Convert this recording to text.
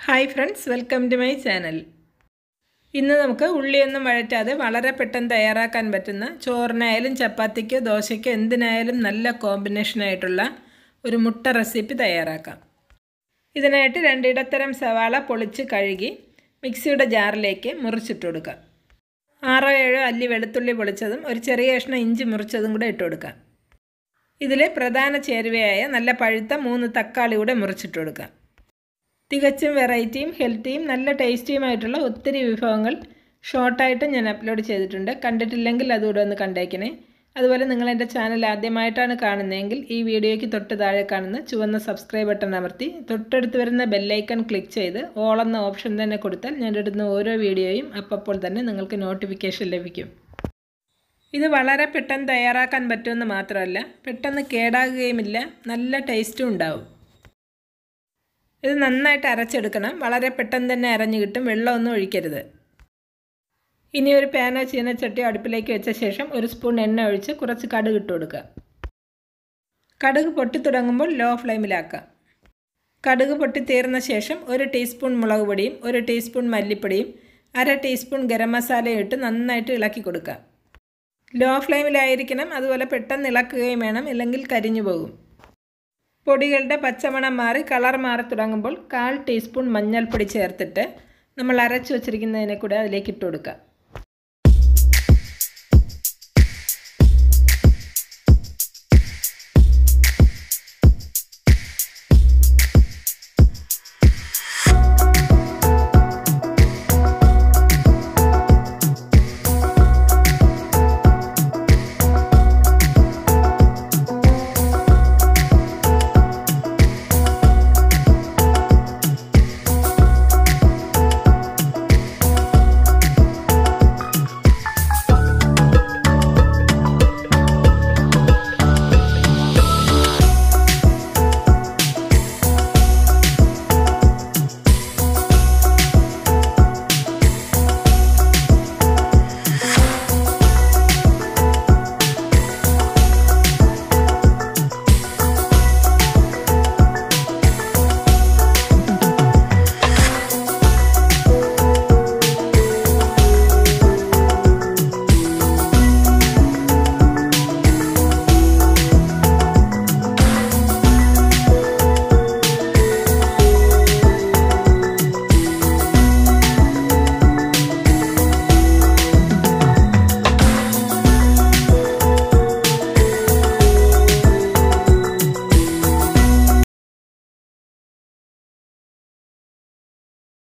hi friends welcome to my channel ഇന്ന് നമുക്ക് ഉള്ളിയൊന്നും വഴറ്റാതെ വളരെ പെട്ടെന്ന് തയ്യാറാക്കാൻ പറ്റുന്ന ചോറിനായാലും ചപ്പാത്തിക്കോ ദോശയ്ക്കോ എന്തിനായാലും നല്ല കോമ്പിനേഷനായിട്ടുള്ള ഒരു മുട്ട റെസിപ്പി തയ്യാറാക്കാം ഇതിനായിട്ട് രണ്ടിടത്തരം സവാള പൊളിച്ച് കഴുകി മിക്സിയുടെ ജാറിലേക്ക് മുറിച്ചിട്ട് കൊടുക്കാം ആറോ ഏഴോ അല്ലി വെളുത്തുള്ളി പൊളിച്ചതും ഒരു ചെറിയ കഷ്ണം ഇഞ്ചി മുറിച്ചതും കൂടെ ഇട്ട് കൊടുക്കാം ഇതിൽ പ്രധാന ചേരുവയായ നല്ല പഴുത്ത മൂന്ന് തക്കാളി കൂടെ മുറിച്ചിട്ട് കൊടുക്കാം തികച്ചും വെറൈറ്റിയും ഹെൽത്തിയും നല്ല ടേസ്റ്റിയുമായിട്ടുള്ള ഒത്തിരി വിഭവങ്ങൾ ഷോർട്ടായിട്ട് ഞാൻ അപ്ലോഡ് ചെയ്തിട്ടുണ്ട് കണ്ടിട്ടില്ലെങ്കിൽ അതുകൂടെ ഒന്ന് കണ്ടേക്കണേ അതുപോലെ നിങ്ങൾ എൻ്റെ ചാനൽ ആദ്യമായിട്ടാണ് കാണുന്നതെങ്കിൽ ഈ വീഡിയോയ്ക്ക് തൊട്ട് താഴെ കാണുന്ന ചുവന്ന സബ്സ്ക്രൈബ് ബട്ടൺ അമർത്തി തൊട്ടടുത്ത് വരുന്ന ബെല്ലൈക്കൺ ക്ലിക്ക് ചെയ്ത് ഓൾ എന്ന ഓപ്ഷൻ തന്നെ കൊടുത്താൽ ഞാൻ ഇടുന്ന ഓരോ വീഡിയോയും അപ്പോൾ തന്നെ നിങ്ങൾക്ക് നോട്ടിഫിക്കേഷൻ ലഭിക്കും ഇത് വളരെ പെട്ടെന്ന് തയ്യാറാക്കാൻ പറ്റുമെന്ന് മാത്രമല്ല പെട്ടെന്ന് കേടാകുകയുമില്ല നല്ല ടേസ്റ്റും ഉണ്ടാവും ഇത് നന്നായിട്ട് അരച്ചെടുക്കണം വളരെ പെട്ടെന്ന് തന്നെ അരഞ്ഞു കിട്ടും വെള്ളമൊന്നും ഒഴിക്കരുത് ഇനി ഒരു പാനോ ചീനച്ചട്ടിയോ അടുപ്പിലേക്ക് വെച്ച ശേഷം ഒരു സ്പൂൺ എണ്ണ ഒഴിച്ച് കുറച്ച് കടുക് ഇട്ട് കൊടുക്കുക കടുക് പൊട്ടിത്തുടങ്ങുമ്പോൾ ലോ ഫ്ലെയിമിലാക്കാം കടുക് പൊട്ടിത്തീർന്ന ശേഷം ഒരു ടീസ്പൂൺ മുളക് പൊടിയും ഒരു ടീസ്പൂൺ മല്ലിപ്പൊടിയും അര ടീസ്പൂൺ ഗരം മസാലയും ഇട്ട് നന്നായിട്ട് ഇളക്കി കൊടുക്കുക ലോ ഫ്ലെയിമിലായിരിക്കണം അതുപോലെ പെട്ടെന്ന് ഇളക്കുകയും വേണം ഇല്ലെങ്കിൽ കരിഞ്ഞു പോകും പൊടികളുടെ പച്ചമണം മാറി കളർ മാറി തുടങ്ങുമ്പോൾ കാൽ ടീസ്പൂൺ മഞ്ഞൾപ്പൊടി ചേർത്തിട്ട് നമ്മൾ അരച്ചു വച്ചിരിക്കുന്നതിനെ കൂടെ അതിലേക്ക് ഇട്ട് കൊടുക്കുക